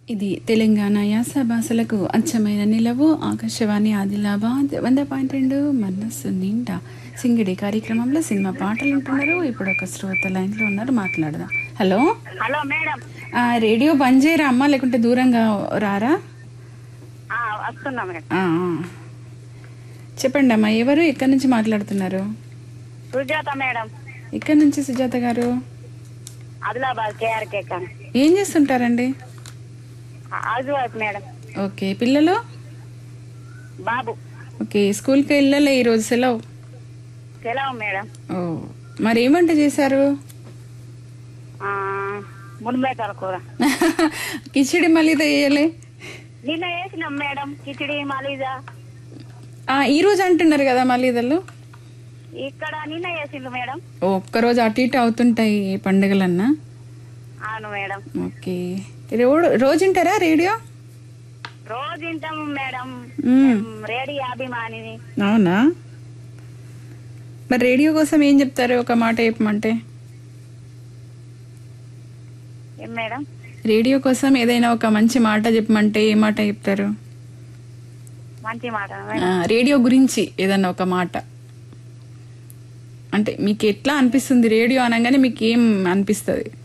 ఇది తెలంగాణ యాస భాషలకు అచ్చమైన నిలవు ఆకాశవాణి ఆదిలాబాద్ వంద పాయింట్ రెండు మనస్సు నిండా సింగిడి కార్యక్రమంలో సినిమా పాటలు ఉంటున్నారు ఇప్పుడు ఒక శ్రోత లైన్లో ఉన్నారు మాట్లాడదాం హలో హలో మేడం ఆ, రేడియో బంద్ చేయరా అమ్మా లేకుంటే దూరంగా రారా ఆ, వస్తున్నా మేడం ఆ, ఆ. చెప్పండి అమ్మా ఎవరు ఎక్కడి నుంచి మాట్లాడుతున్నారు సుజాత మేడం ఎక్కడి నుంచి సుజాత గారు ఆదిలాబాద్ కేఆర్కే కానీ ఏం చేస్తుంటారండి హౌస్ వైఫ్ మేడం ఓకే పిల్లలు బాబు ఓకే స్కూల్కి వెళ్ళలే ఈరోజు సెలవు సెలవు మేడం ఓ మరి ఏం వంట చేశారు ఆ, మునబేకల కూర కిచిడి మళ్ళీ వేయలే నిన్న వేసినాం మేడం కిచిడి మలీజా ఆ, ఈ రోజు అంటున్నారు కదా మళ్ళీదలు ఇక్కడ నిన్న వేసిండు మేడం ఒక్కరోజు అటు ఇటు అవుతుంటాయి ఈ పండుగలన్నా అవును మేడం ఓకే రో- రోజు వింటారా రేడియో రోజు తింటాము మేడం మ్మ్. రేడియో అభిమానిని అవునా మరి రేడియో కోసం ఏం చెప్తారు ఒక మాట చెప్పమంటే ఏం మేడం రేడియో కోసం ఏదైనా ఒక మంచి మాట చెప్పమంటే ఏ మాట చెప్తారు మంచి మాట ఆ, రేడియో గురించి ఏదన్నా ఒక మాట అంటే మీకు ఎట్లా అనిపిస్తుంది రేడియో అనగానే మీకు ఏం అనిపిస్తుంది